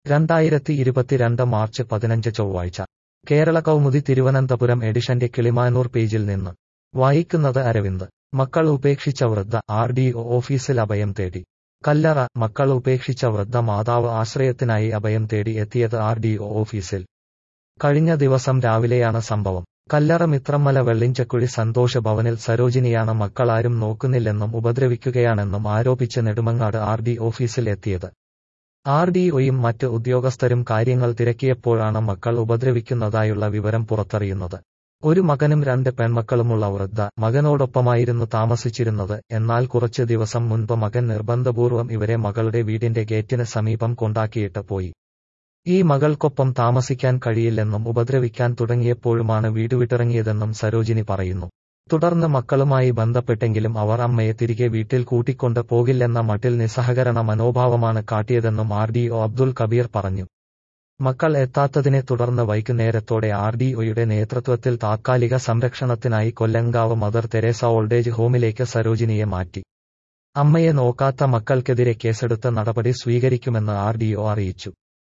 രണ്ടായിരത്തി ഇരുപത്തിരണ്ട് മാർച്ച് പതിനഞ്ച് ചൊവ്വാഴ്ച കേരള കൗമുദി തിരുവനന്തപുരം എഡിഷന്റെ കിളിമാനൂർ പേജിൽ നിന്ന് വായിക്കുന്നത് അരവിന്ദ് മക്കൾ ഉപേക്ഷിച്ച വൃദ്ധ ആർ ഡി ഒ ഓഫീസിൽ അഭയം തേടി കല്ലറ മക്കൾ ഉപേക്ഷിച്ച വൃദ്ധ മാതാവ് ആശ്രയത്തിനായി അഭയം തേടി എത്തിയത് ആർ ഡി ഒ ഓഫീസിൽ കഴിഞ്ഞ ദിവസം രാവിലെയാണ് സംഭവം കല്ലറ മിത്രമ്മല വെള്ളിഞ്ചക്കുഴി സന്തോഷ ഭവനിൽ സരോജിനിയാണ് മക്കളാരും നോക്കുന്നില്ലെന്നും ഉപദ്രവിക്കുകയാണെന്നും ആരോപിച്ച് നെടുമങ്ങാട് ആർ ഡി ഓഫീസിൽ എത്തിയത് ആർ ഡി ഒയും മറ്റ് ഉദ്യോഗസ്ഥരും കാര്യങ്ങൾ തിരക്കിയപ്പോഴാണ് മക്കൾ ഉപദ്രവിക്കുന്നതായുള്ള വിവരം പുറത്തറിയുന്നത് ഒരു മകനും രണ്ട് പെൺമക്കളുമുള്ള വൃദ്ധ മകനോടൊപ്പമായിരുന്നു താമസിച്ചിരുന്നത് എന്നാൽ കുറച്ച് ദിവസം മുൻപ് മകൻ നിർബന്ധപൂർവ്വം ഇവരെ മകളുടെ വീടിന്റെ ഗേറ്റിന് സമീപം കൊണ്ടാക്കിയിട്ട് പോയി ഈ മകൾക്കൊപ്പം താമസിക്കാൻ കഴിയില്ലെന്നും ഉപദ്രവിക്കാൻ തുടങ്ങിയപ്പോഴുമാണ് വീട് വിട്ടിറങ്ങിയതെന്നും സരോജിനി പറയുന്നു തുടർന്ന് മക്കളുമായി ബന്ധപ്പെട്ടെങ്കിലും അവർ അമ്മയെ തിരികെ വീട്ടിൽ കൂട്ടിക്കൊണ്ട് പോകില്ലെന്ന മട്ടിൽ നിസ്സഹകരണ മനോഭാവമാണ് കാട്ടിയതെന്നും R D O Abdul Kabeer പറഞ്ഞു മക്കൾ എത്താത്തതിനെ തുടർന്ന് വൈകുന്നേരത്തോടെ ആർ ഡി ഒയുടെ നേതൃത്വത്തിൽ താത്കാലിക സംരക്ഷണത്തിനായി കൊല്ലങ്കാവ് മദർ തെരേസ ഓൾഡേജ് ഹോമിലേക്ക് സരോജിനിയെ മാറ്റി അമ്മയെ നോക്കാത്ത മക്കൾക്കെതിരെ കേസെടുത്ത നടപടി സ്വീകരിക്കുമെന്ന് ആർ ഡി ഒ അറിയിച്ചു